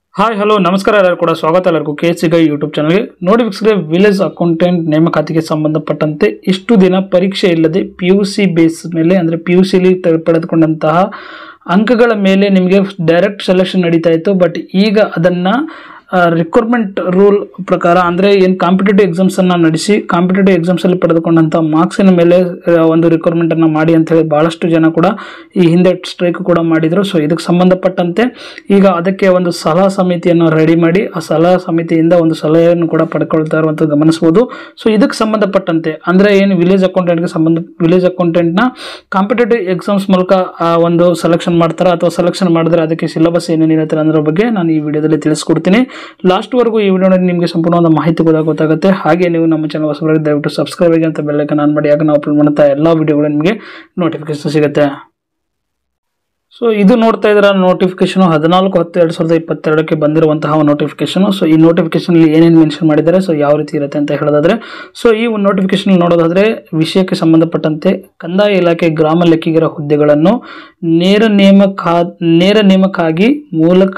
hi hello ನಮಸ್ಕಾರ ಎಲ್ಲರೂ ಕೂಡ ಸ್ವಾಗತ ಎಲ್ಲರಿಗೂ ಕೆ ಎಸ್ ಗೈ ಯೂಟ್ಯೂಬ್ ಚಾನಲ್ಗೆ ನೋಡಿ ವೀಕ್ಷಕರೇ ವಿಲೇಜ್ ಅಕೌಂಟೆಂಟ್ ನೇಮಕಾತಿಗೆ ಸಂಬಂಧಪಟ್ಟಂತೆ ಇಷ್ಟು ದಿನ ಪರೀಕ್ಷೆ ಇಲ್ಲದೆ ಪಿ ಯು ಸಿ ಬೇಸ್ ಮೇಲೆ ಅಂದರೆ ಪಿ ಯು ಸಿಲಿ ಪಡೆದುಕೊಂಡಂತಹ ಅಂಕಗಳ ಮೇಲೆ ನಿಮಗೆ ಡೈರೆಕ್ಟ್ ಸೆಲೆಕ್ಷನ್ ನಡೀತಾ ಇತ್ತು ಬಟ್ ಈಗ ಅದನ್ನು ರಿಕ್ವೈರ್ಮೆಂಟ್ ರೂಲ್ ಪ್ರಕಾರ ಅಂದರೆ ಏನು ಕಾಂಪಿಟೇಟಿವ್ ಎಕ್ಸಾಮ್ಸನ್ನು ನಡೆಸಿ ಕಾಂಪಿಟೇಟಿವ್ ಎಕ್ಸಾಮ್ಸಲ್ಲಿ ಪಡೆದುಕೊಂಡಂಥ ಮಾರ್ಕ್ಸಿನ ಮೇಲೆ ಆ, ಒಂದು ರಿಕ್ವೈರ್ಮೆಂಟನ್ನು ಮಾಡಿ ಅಂತ ಹೇಳಿ ಭಾಳಷ್ಟು ಜನ ಕೂಡ ಈ ಹಿಂದೆ ಸ್ಟ್ರೈಕ್ ಕೂಡ ಮಾಡಿದರು ಸೊ ಇದಕ್ಕೆ ಸಂಬಂಧಪಟ್ಟಂತೆ ಈಗ ಅದಕ್ಕೆ ಒಂದು ಸಲಹಾ ಸಮಿತಿಯನ್ನು ರೆಡಿ ಮಾಡಿ ಆ ಸಲಹಾ ಸಮಿತಿಯಿಂದ ಒಂದು ಸಲಹೆಯನ್ನು ಕೂಡ ಪಡ್ಕೊಳ್ತಾ ಇರುವಂಥದ್ದು ಗಮನಿಸ್ಬೋದು ಸೊ ಇದಕ್ಕೆ ಸಂಬಂಧಪಟ್ಟಂತೆ ಅಂದರೆ ಏನು ವಿಲೇಜ್ ಅಕೌಂಟೆಂಟ್ಗೆ ಸಂಬಂಧ ವಿಲೇಜ್ ಅಕೌಂಟೆಂಟ್ನ ಕಾಂಪಿಟೇಟಿವ್ ಎಕ್ಸಾಮ್ಸ್ ಮೂಲಕ ಆ ಒಂದು ಸೆಲೆಕ್ಷನ್ ಮಾಡ್ತಾರೆ ಅಥವಾ ಸೆಲೆಕ್ಷನ್ ಮಾಡಿದ್ರೆ ಅದಕ್ಕೆ ಸಿಲೆಬಸ್ ಏನೇನು ಇರುತ್ತೆ ಅನ್ನೋದ್ರ ಬಗ್ಗೆ ನಾನು ಈ ವಿಡಿಯೋದಲ್ಲಿ ತಿಳಿಸ್ಕೊಡ್ತೀನಿ ಲಾಸ್ಟ್ವರೆಗೂ ಈ ವಿಡಿಯೋ ನಿಮಗೆ ಸಂಪೂರ್ಣವಾದ ಮಾಹಿತಿ ಕೂಡ ಗೊತ್ತಾಗುತ್ತೆ ಹಾಗೆ ನೀವು ನಮ್ಮ ಚಾನಲ್ ಹೊಸಬರಿಗೆ ದಯವಿಟ್ಟು ಸಬ್ಸ್ಕ್ರೈಬ್ ಆಗಿ ಅಂತ ಬೆಲ್ಲೈಕನ್ ಆನ್ ಮಾಡಿ ಆಗ ನಾವು ಅಪ್ಲೋಡ್ ಮಾಡುತ್ತಾ ಎಲ್ಲ ವಿಡಿಯೋಗಳು ನಿಮಗೆ ನೋಟಿಫಿಕೇಶನ್ ಸಿಗುತ್ತೆ ಸೊ ಇದು ನೋಡ್ತಾ ಇದ್ದೀರಾ ನೋಟಿಫಿಕೇಶನ್ ಹದಿನಾಲ್ಕು ಹತ್ತು ಎರಡು ಸಾವಿರದ ಇಪ್ಪತ್ತೆರಡಕ್ಕೆ ಬಂದಿರುವಂತಹ ನೋಟಿಫಿಕೇಶನ್ ಸೊ ಈ ನೋಟಿಫಿಕೇಶನ್ ಏನೇನು ಮೆನ್ಷನ್ ಮಾಡಿದ್ದಾರೆ ಸೊ ಯಾವ ರೀತಿ ಇರುತ್ತೆ ಅಂತ ಹೇಳೋದಾದ್ರೆ ಸೊ ಈ ಒಂದು ನೋಟಿಫಿಕೇಶನ್ ನೋಡೋದಾದ್ರೆ ವಿಷಯಕ್ಕೆ ಸಂಬಂಧಪಟ್ಟಂತೆ ಕಂದಾಯ ಇಲಾಖೆ ಗ್ರಾಮ ಲೆಕ್ಕಿಗರ ಹುದ್ದೆಗಳನ್ನು ನೇರ ನೇಮಕ ನೇರ ನೇಮಕ್ಕಾಗಿ ಮೂಲಕ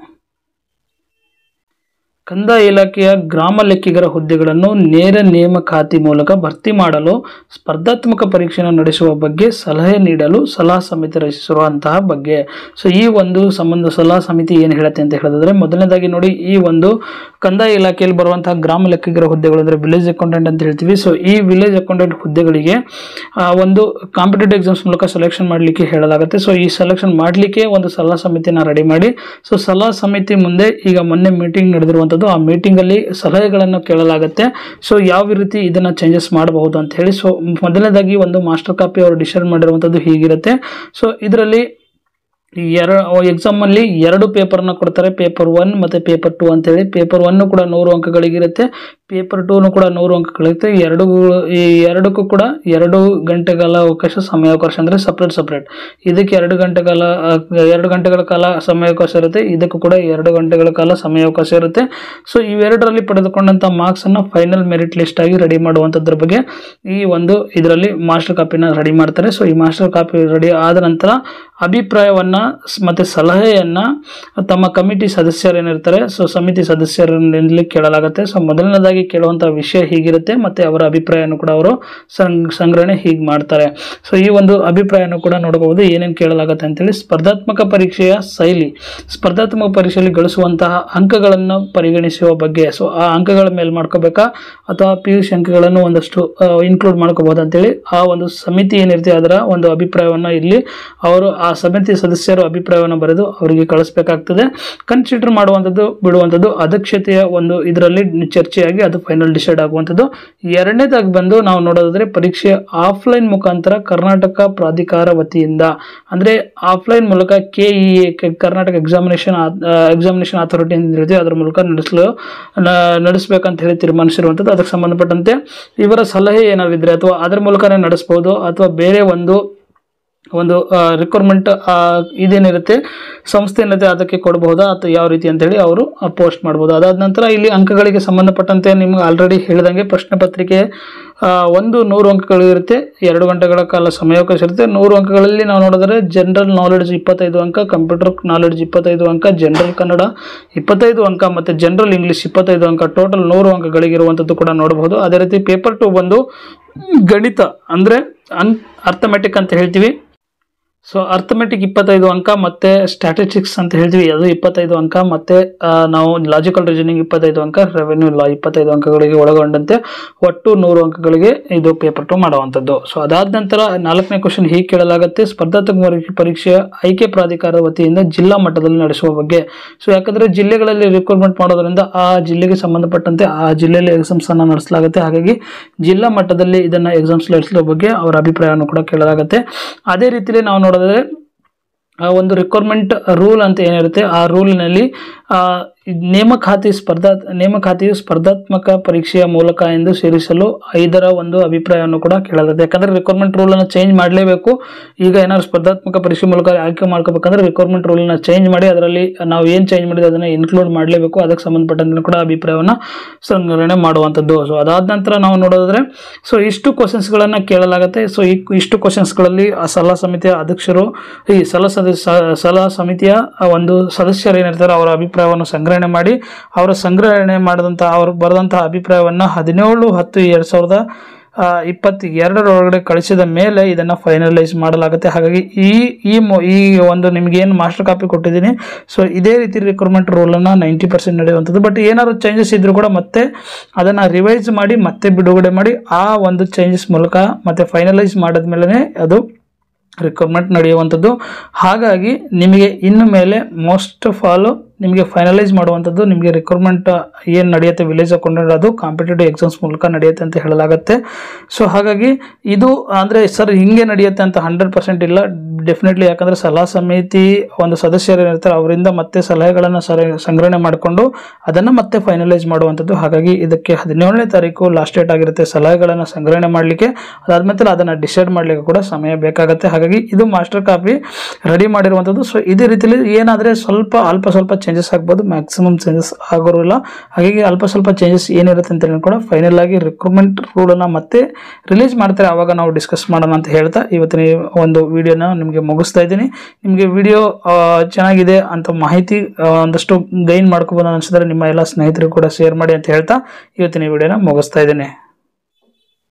ಕಂದಾಯ ಇಲಾಖೆಯ ಗ್ರಾಮ ಲೆಕ್ಕಿಗರ ಹುದ್ದೆಗಳನ್ನು ನೇರ ನೇಮಕಾತಿ ಮೂಲಕ ಭರ್ತಿ ಮಾಡಲು ಸ್ಪರ್ಧಾತ್ಮಕ ಪರೀಕ್ಷೆಯನ್ನು ನಡೆಸುವ ಬಗ್ಗೆ ಸಲಹೆ ನೀಡಲು ಸಲಹಾ ಸಮಿತಿ ರಚಿಸಿರುವಂತಹ ಬಗ್ಗೆ ಸೊ ಈ ಒಂದು ಸಂಬಂಧ ಸಲಹಾ ಸಮಿತಿ ಏನು ಹೇಳುತ್ತೆ ಅಂತ ಹೇಳಿದ್ರೆ ಮೊದಲನೇದಾಗಿ ನೋಡಿ ಈ ಒಂದು ಕಂದಾಯ ಇಲಾಖೆಯಲ್ಲಿ ಬರುವಂತಹ ಗ್ರಾಮ ಲೆಕ್ಕಿಗರ ಹುದ್ದೆಗಳು ಅಂದರೆ ವಿಲೇಜ್ ಅಕೌಂಟೆಂಟ್ ಅಂತ ಹೇಳ್ತೀವಿ ಸೊ ಈ ವಿಲೇಜ್ ಅಕೌಂಟೆಂಟ್ ಹುದ್ದೆಗಳಿಗೆ ಆ, ಒಂದು ಕಾಂಪಿಟೇಟಿವ್ ಎಕ್ಸಾಮ್ಸ್ ಮೂಲಕ ಸೆಲೆಕ್ಷನ್ ಮಾಡಲಿಕ್ಕೆ ಹೇಳಲಾಗುತ್ತೆ ಸೊ ಈ ಸೆಲೆಕ್ಷನ್ ಮಾಡಲಿಕ್ಕೆ ಒಂದು ಸಲಹಾ ಸಮಿತಿನ ರೆಡಿ ಮಾಡಿ ಸೊ ಸಲಹಾ ಸಮಿತಿ ಮುಂದೆ ಈಗ ಮೊನ್ನೆ ಮೀಟಿಂಗ್ ನಡೆದಿರುವಂಥದ್ದು ಆ ಮೀಟಿಂಗಲ್ಲಿ ಸಲಹೆಗಳನ್ನು ಕೇಳಲಾಗುತ್ತೆ ಸೊ ಯಾವ ರೀತಿ ಇದನ್ನು ಚೇಂಜಸ್ ಮಾಡಬಹುದು ಅಂತ ಹೇಳಿ ಸೊ ಮೊದಲನೇದಾಗಿ ಒಂದು ಮಾಸ್ಟರ್ ಕಾಪಿ ಅವರು ಡಿಸೈಡ್ ಮಾಡಿರುವಂಥದ್ದು ಹೀಗಿರುತ್ತೆ ಸೊ ಇದರಲ್ಲಿ ಎರಡು ಎಕ್ಸಾಮಲ್ಲಿ ಎರಡು ಪೇಪರ್ನ ಕೊಡ್ತಾರೆ ಪೇಪರ್ ಒನ್ ಮತ್ತು ಪೇಪರ್ ಟು ಅಂತೇಳಿ ಪೇಪರ್ ಒನ್ನು ಕೂಡ ನೂರು ಅಂಕಗಳಿಗಿರುತ್ತೆ ಪೇಪರ್ ಟೂನು ಕೂಡ ನೂರು ಅಂಕಗಳಿರುತ್ತೆ ಎರಡು ಈ ಎರಡಕ್ಕೂ ಕೂಡ ಎರಡು ಗಂಟೆಗಳ ಅವಕಾಶ ಸಮಯಾವಕಾಶ ಅಂದರೆ ಸಪ್ರೇಟ್ ಸಪ್ರೇಟ್ ಇದಕ್ಕೆ ಎರಡು ಗಂಟೆಗಳ ಆ, ಎರಡು ಗಂಟೆಗಳ ಕಾಲ ಸಮಯಾವಕಾಶ ಇರುತ್ತೆ ಇದಕ್ಕೂ ಕೂಡ ಎರಡು ಗಂಟೆಗಳ ಕಾಲ ಸಮಯಾವಕಾಶ ಇರುತ್ತೆ ಸೊ ಇವೆರಡರಲ್ಲಿ ಪಡೆದುಕೊಂಡಂಥ ಮಾರ್ಕ್ಸನ್ನು ಫೈನಲ್ ಮೆರಿಟ್ ಲಿಸ್ಟ್ ಆಗಿ ರೆಡಿ ಮಾಡುವಂಥದ್ರ ಬಗ್ಗೆ ಈ ಒಂದು ಇದರಲ್ಲಿ ಮಾಸ್ಟರ್ ಕಾಪಿನ ರೆಡಿ ಮಾಡ್ತಾರೆ ಸೊ ಈ ಮಾಸ್ಟರ್ ಕಾಪಿ ರೆಡಿ ಆದ ನಂತರ ಅಭಿಪ್ರಾಯವನ್ನ ಸ್- ಮತ್ತೆ ಸಲಹೆಯನ್ನ ತಮ್ಮ ಕಮಿಟಿ ಸದಸ್ಯರು ಏನಿರ್ತಾರೆ ಸೊ ಸಮಿತಿ ಸದಸ್ಯರಲ್ಲಿ ಕೇಳಲಾಗುತ್ತೆ ಸೊ ಮೊದಲನೇದಾಗಿ ಕೇಳುವಂತಹ ವಿಷಯ ಹೀಗಿರುತ್ತೆ ಮತ್ತೆ ಅವರ ಅಭಿಪ್ರಾಯವನ್ನು ಕೂಡ ಅವರು ಸಂಗ್ ಸಂಗ್ರಹಣೆ ಹೀಗೆ ಮಾಡ್ತಾರೆ ಸೊ ಈ ಒಂದು ಅಭಿಪ್ರಾಯವನ್ನು ಕೂಡ ನೋಡಬಹುದು ಏನೇನು ಕೇಳಲಾಗುತ್ತೆ ಅಂತೇಳಿ ಸ್ಪರ್ಧಾತ್ಮಕ ಪರೀಕ್ಷೆಯ ಶೈಲಿ ಸ್ಪರ್ಧಾತ್ಮಕ ಪರೀಕ್ಷೆಯಲ್ಲಿ ಗಳಿಸುವಂತಹ ಅಂಕಗಳನ್ನು ಪರಿಗಣಿಸುವ ಬಗ್ಗೆ ಸೊ ಆ ಅಂಕಗಳ ಮೇಲೆ ಮಾಡ್ಕೋಬೇಕಾ ಅಥವಾ ಪಿ ಯು ಸಿ ಅಂಕಗಳನ್ನು ಒಂದಷ್ಟು ಇನ್ಕ್ಲೂಡ್ ಮಾಡ್ಕೋಬಹುದು ಅಂತೇಳಿ ಆ ಒಂದು ಸಮಿತಿ ಏನಿರುತ್ತೆ ಅದರ ಒಂದು ಅಭಿಪ್ರಾಯವನ್ನು ಇಲ್ಲಿ ಅವರು ಆ ಸಮಿತಿ ಸದಸ್ಯರು ಅಭಿಪ್ರಾಯವನ್ನು ಬರೆದು ಅವರಿಗೆ ಕಳಿಸ್ಬೇಕಾಗ್ತದೆ ಕನ್ಸಿಡರ್ ಮಾಡುವಂಥದ್ದು ಬಿಡುವಂಥದ್ದು ಅದಕ್ಷತೆಯ ಒಂದು ಇದರಲ್ಲಿ ಚರ್ಚೆಯಾಗಿ ಅದು ಫೈನಲ್ ಡಿಸೈಡ್ ಆಗುವಂಥದ್ದು ಎರಡನೇದಾಗಿ ಬಂದು ನಾವು ನೋಡೋದಾದ್ರೆ ಪರೀಕ್ಷೆ ಆಫ್ಲೈನ್ ಮುಖಾಂತರ ಕರ್ನಾಟಕ ಪ್ರಾಧಿಕಾರ ವತಿಯಿಂದ ಅಂದರೆ ಆಫ್ಲೈನ್ ಮೂಲಕ K E A Karnataka examination examination authority ಅಂತ ಹೇಳ್ತೀವಿ ಅದರ ಮೂಲಕ ನಡೆಸಲು ನ- ನಡೆಸಬೇಕಂತ ಹೇಳಿ ತೀರ್ಮಾನಿಸಿರುವಂಥದ್ದು ಅದಕ್ಕೆ ಸಂಬಂಧಪಟ್ಟಂತೆ ಇವರ ಸಲಹೆ ಏನಾದ್ರು ಇದ್ರೆ ಅಥವಾ ಅದರ ಮೂಲಕನೇ ನಡೆಸ್ಬೋದು ಅಥವಾ ಬೇರೆ ಒಂದು ಒಂದು ರಿಕ್ವೈರ್ಮೆಂಟ್ ಇದೇನಿರುತ್ತೆ ಸಂಸ್ಥೆ ಏನಿರುತ್ತೆ ಅದಕ್ಕೆ ಕೊಡಬಹುದಾ ಅಥವಾ ಯಾವ ರೀತಿ ಅಂತೇಳಿ ಅವರು ಪೋಸ್ಟ್ ಮಾಡ್ಬೋದು ಅದಾದ ನಂತರ ಇಲ್ಲಿ ಅಂಕಗಳಿಗೆ ಸಂಬಂಧಪಟ್ಟಂತೆ ನಿಮ್ಗೆ ಆಲ್ರೆಡಿ ಹೇಳಿದಂಗೆ ಪ್ರಶ್ನೆ ಪತ್ರಿಕೆ ಆ, ಒಂದು ನೂರು ಅಂಕಗಳು ಇರುತ್ತೆ ಎರಡು ಗಂಟೆಗಳ ಕಾಲ ಸಮಯಾವಕಾಶ ಇರುತ್ತೆ ನೂರು ಅಂಕಗಳಲ್ಲಿ ನಾವು ನೋಡಿದ್ರೆ ಜನರಲ್ ನಾಲೆಡ್ಜ್ ಇಪ್ಪತ್ತೈದು ಅಂಕ ಕಂಪ್ಯೂಟರ್ ನಾಲೆಡ್ಜ್ ಇಪ್ಪತ್ತೈದು ಅಂಕ ಜನರಲ್ ಕನ್ನಡ ಇಪ್ಪತ್ತೈದು ಅಂಕ ಮತ್ತು ಜನರಲ್ ಇಂಗ್ಲೀಷ್ ಇಪ್ಪತ್ತೈದು ಅಂಕ ಟೋಟಲ್ ನೂರು ಅಂಕಗಳಿಗಿರುವಂಥದ್ದು ಕೂಡ ನೋಡಬಹುದು ಅದೇ ರೀತಿ ಪೇಪರ್ ಟು ಬಂದು ಗಣಿತ ಅಂದರೆ ಅನ್ ಅರ್ಥಮೆಟಿಕ್ ಅಂತ ಹೇಳ್ತೀವಿ ಸೊ ಅರ್ಥಮೆಟಿಕ್ ಇಪ್ಪತ್ತೈದು ಅಂಕ ಮತ್ತೆ ಸ್ಟ್ಯಾಟಿಸ್ಟಿಕ್ಸ್ ಅಂತ ಹೇಳ್ತೀವಿ ಅದು ಇಪ್ಪತ್ತೈದು ಅಂಕ ಮತ್ತೆ ಆ, ನಾವು ಲಾಜಿಕಲ್ ರೀಸನಿಂಗ್ ಇಪ್ಪತ್ತೈದು ಅಂಕ ರೆವೆನ್ಯೂ ಲಾ ಇಪ್ಪತ್ತೈದು ಅಂಕಗಳಿಗೆ ಒಳಗೊಂಡಂತೆ ಒಟ್ಟು ನೂರು ಅಂಕಗಳಿಗೆ ಇದು ಪೇಪರ್ ಟು ಮಾಡುವಂಥದ್ದು ಸೊ ಅದಾದ ನಂತರ ನಾಲ್ಕನೇ ಕ್ವಶನ್ ಹೀಗೆ ಕೇಳಲಾಗುತ್ತೆ ಸ್ಪರ್ಧಾತ್ಮಕ ಪರೀಕ್ಷೆ- ಪರೀಕ್ಷೆಯ ಆಯ್ಕೆ ಪ್ರಾಧಿಕಾರದ ವತಿಯಿಂದ ಜಿಲ್ಲಾ ಮಟ್ಟದಲ್ಲಿ ನಡೆಸುವ ಬಗ್ಗೆ ಸೊ ಯಾಕಂದ್ರೆ ಜಿಲ್ಲೆಗಳಲ್ಲಿ ರಿಕ್ರೂಟ್ಮೆಂಟ್ ಮಾಡೋದ್ರಿಂದ ಆ ಜಿಲ್ಲೆಗೆ ಸಂಬಂಧಪಟ್ಟಂತೆ ಆ ಜಿಲ್ಲೆಯಲ್ಲಿ ಎಕ್ಸಾಮ್ಸ್ ಅನ್ನ ನಡೆಸಲಾಗುತ್ತೆ ಹಾಗಾಗಿ ಜಿಲ್ಲಾ ಮಟ್ಟದಲ್ಲಿ ಇದನ್ನ ಎಕ್ಸಾಮ್ಸ್ ನಡೆಸುವ ಬಗ್ಗೆ ಅವರ ಅಭಿಪ್ರಾಯವನ್ನು ಕೂಡ ಕೇಳಲಾಗುತ್ತೆ ಅದೇ ರೀತಿಯಲ್ಲಿ ನಾವು ನೋಡಿದ್ರೆ ಆ ಒಂದು ರಿಕ್ವೈರ್ಮೆಂಟ್ ರೂಲ್ ಅಂತ ಏನಿರುತ್ತೆ ಆ ರೂಲ್ನಲ್ಲಿ ನೇಮಕಾತಿ ಸ್ಪರ್ಧಾ ನೇಮಕಾತಿಯು ಸ್ಪರ್ಧಾತ್ಮಕ ಪರೀಕ್ಷೆಯ ಮೂಲಕ ಎಂದು ಸೇರಿಸಲು ಐದರ ಒಂದು ಅಭಿಪ್ರಾಯವನ್ನು ಕೂಡ ಕೇಳಲಾಗುತ್ತೆ ಯಾಕಂದ್ರೆ ರಿಕ್ವೈರ್ಮೆಂಟ್ ರೂಲನ್ನು ಚೇಂಜ್ ಮಾಡಲೇಬೇಕು ಈಗ ಏನಾದ್ರು ಸ್ಪರ್ಧಾತ್ಮಕ ಪರೀಕ್ಷೆ ಮೂಲಕ ಆಯ್ಕೆ ಮಾಡ್ಕೋಬೇಕಂದ್ರೆ ರಿಕ್ವೈರ್ಮೆಂಟ್ ರೂಲನ್ನ ಚೇಂಜ್ ಮಾಡಿ ಅದರಲ್ಲಿ ನಾವು ಏನು ಚೇಂಜ್ ಮಾಡಿದ್ರೆ ಅದನ್ನು ಇನ್ಕ್ಲೂಡ್ ಮಾಡಲೇಬೇಕು ಅದಕ್ಕೆ ಸಂಬಂಧಪಟ್ಟಂತೆ ಕೂಡ ಅಭಿಪ್ರಾಯವನ್ನು ಸಂಗ್ರಹಣೆ ಮಾಡುವಂಥದ್ದು ಸೊ ಅದಾದ ನಂತರ ನಾವು ನೋಡೋದಾದ್ರೆ ಸೊ ಇಷ್ಟು ಕ್ವಶನ್ಸ್ಗಳನ್ನು ಕೇಳಲಾಗುತ್ತೆ ಸೊ ಈ ಇಷ್ಟು ಕ್ವಶನ್ಸ್ಗಳಲ್ಲಿ ಆ ಸಲಹಾ ಸಮಿತಿಯ ಅಧ್ಯಕ್ಷರು ಈ ಸಲಹಾ ಸದಸ್ಯ ಸಲಹಾ ಸಮಿತಿಯ ಆ ಒಂದು ಸದಸ್ಯರು ಏನಿರ್ತಾರೆ ಅವರ ಅಭಿಪ್ರಾಯ ಅಭಿಪ್ರಾಯವನ್ನು ಸಂಗ್ರಹಣೆ ಮಾಡಿ ಅವರ ಸಂಗ್ರಹಣೆ ಮಾಡಿದಂಥ ಅವರು ಬರೆದಂತಹ ಅಭಿಪ್ರಾಯವನ್ನು ಹದಿನೇಳು ಹತ್ತು ಎರಡು ಸಾವಿರದ ಆ, ಇಪ್ಪತ್ತೆರಡರೊಳಗಡೆ ಕಳಿಸಿದ ಮೇಲೆ ಇದನ್ನು ಫೈನಲೈಸ್ ಮಾಡಲಾಗುತ್ತೆ ಹಾಗಾಗಿ ಈ ಈ ಮೊ ಈ ಒಂದು ನಿಮ್ಗೆ ಏನು ಮಾಸ್ಟರ್ ಕಾಪಿ ಕೊಟ್ಟಿದ್ದೀನಿ ಸೊ ಇದೇ ರೀತಿ ರಿಕ್ರೂಟ್ಮೆಂಟ್ ರೂಲನ್ನು ನೈಂಟಿ ಪರ್ಸೆಂಟ್ ನಡೆಯುವಂಥದ್ದು ಬಟ್ ಏನಾದ್ರು ಚೇಂಜಸ್ ಇದ್ರೂ ಕೂಡ ಮತ್ತೆ ಅದನ್ನು ರಿವೈಸ್ ಮಾಡಿ ಮತ್ತೆ ಬಿಡುಗಡೆ ಮಾಡಿ ಆ ಒಂದು ಚೇಂಜಸ್ ಮೂಲಕ ಮತ್ತೆ ಫೈನಲೈಸ್ ಮಾಡಿದ್ಮೇಲೆ ಅದು ರಿಕ್ರೂಟ್ಮೆಂಟ್ ನಡೆಯುವಂಥದ್ದು ಹಾಗಾಗಿ ನಿಮಗೆ ಇನ್ನು ಮೇಲೆ ಮೋಸ್ಟ್ ಆಫ್ ಆಲ್ ನಿಮಗೆ ಫೈನಲೈಸ್ ಮಾಡುವಂಥದ್ದು ನಿಮಗೆ ರಿಕ್ರೂಟ್ಮೆಂಟ್ ಏನು ನಡೆಯುತ್ತೆ ವಿಲೇಜ್ ಅಕೌಂಟೆಂಟ್ ಅದು ಕಾಂಪಿಟೇಟಿವ್ ಎಕ್ಸಾಮ್ಸ್ ಮೂಲಕ ನಡೆಯುತ್ತೆ ಅಂತ ಹೇಳಲಾಗುತ್ತೆ ಸೊ ಹಾಗಾಗಿ ಇದು ಅಂದರೆ ಸರ್ ಹಿಂಗೆ ನಡೆಯುತ್ತೆ ಅಂತ ಹಂಡ್ರೆಡ್ ಪರ್ಸೆಂಟ್ ಇಲ್ಲ ಡೆಫಿನೆಟ್ಲಿ ಯಾಕಂದರೆ ಸಲಹಾ ಸಮಿತಿ ಒಂದು ಸದಸ್ಯರು ಏನಿರ್ತಾರೆ ಅವರಿಂದ ಮತ್ತೆ ಸಲಹೆಗಳನ್ನು ಸರ ಸಂಗ್ರಹಣೆ ಮಾಡಿಕೊಂಡು ಅದನ್ನು ಮತ್ತೆ ಫೈನಲೈಸ್ ಮಾಡುವಂಥದ್ದು ಹಾಗಾಗಿ ಇದಕ್ಕೆ ಹದಿನೇಳನೇ ತಾರೀಕು ಲಾಸ್ಟ್ ಡೇಟ್ ಆಗಿರುತ್ತೆ ಸಲಹೆಗಳನ್ನು ಸಂಗ್ರಹಣೆ ಮಾಡಲಿಕ್ಕೆ ಅದಾದ್ಮೇಲೆ ಅದನ್ನು ಡಿಸೈಡ್ ಮಾಡಲಿಕ್ಕೆ ಕೂಡ ಸಮಯ ಬೇಕಾಗುತ್ತೆ ಹಾಗಾಗಿ ಇದು ಮಾಸ್ಟರ್ ಕಾಪಿ ರೆಡಿ ಮಾಡಿರುವಂಥದ್ದು ಸೊ ಇದೇ ರೀತಿಯಲ್ಲಿ ಏನಾದರೆ ಸ್ವಲ್ಪ ಅಲ್ಪ ಸ್ವಲ್ಪ ಚೇಂಜಸ್ ಆಗ್ಬೋದು ಮ್ಯಾಕ್ಸಿಮಮ್ ಚೇಂಜಸ್ ಆಗೋರಿಲ್ಲ ಹಾಗಾಗಿ ಅಲ್ಪ ಸ್ವಲ್ಪ ಚೇಂಜಸ್ ಏನಿರುತ್ತೆ ಅಂತ ಹೇಳಿ ಕೂಡ ಫೈನಲ್ ಆಗಿ ರಿಕ್ರೂಟ್ಮೆಂಟ್ ರೂಲನ್ನು ಮತ್ತೆ ರಿಲೀಸ್ ಮಾಡ್ತಾರೆ ಆವಾಗ ನಾವು ಡಿಸ್ಕಸ್ ಮಾಡೋಣ ಅಂತ ಹೇಳ್ತಾ ಇವತ್ತಿನ ಈ ಒಂದು ವಿಡಿಯೋನ ನಿಮಗೆ ಮುಗಿಸ್ತಾ ಇದ್ದೀನಿ ನಿಮಗೆ ವಿಡಿಯೋ ಚೆನ್ನಾಗಿದೆ ಅಂತ ಮಾಹಿತಿ ಆ, ಒಂದಷ್ಟು ಗೈನ್ ಮಾಡ್ಕೋಬೋದು ಅನಿಸಿದ್ರೆ ನಿಮ್ಮ ಎಲ್ಲ ಸ್ನೇಹಿತರಿಗೂ ಕೂಡ ಶೇರ್ ಮಾಡಿ ಅಂತ ಹೇಳ್ತಾ ಇವತ್ತಿನ ಈ ವಿಡಿಯೋನ ಮುಗಿಸ್ತಾ ಇದ್ದೀನಿ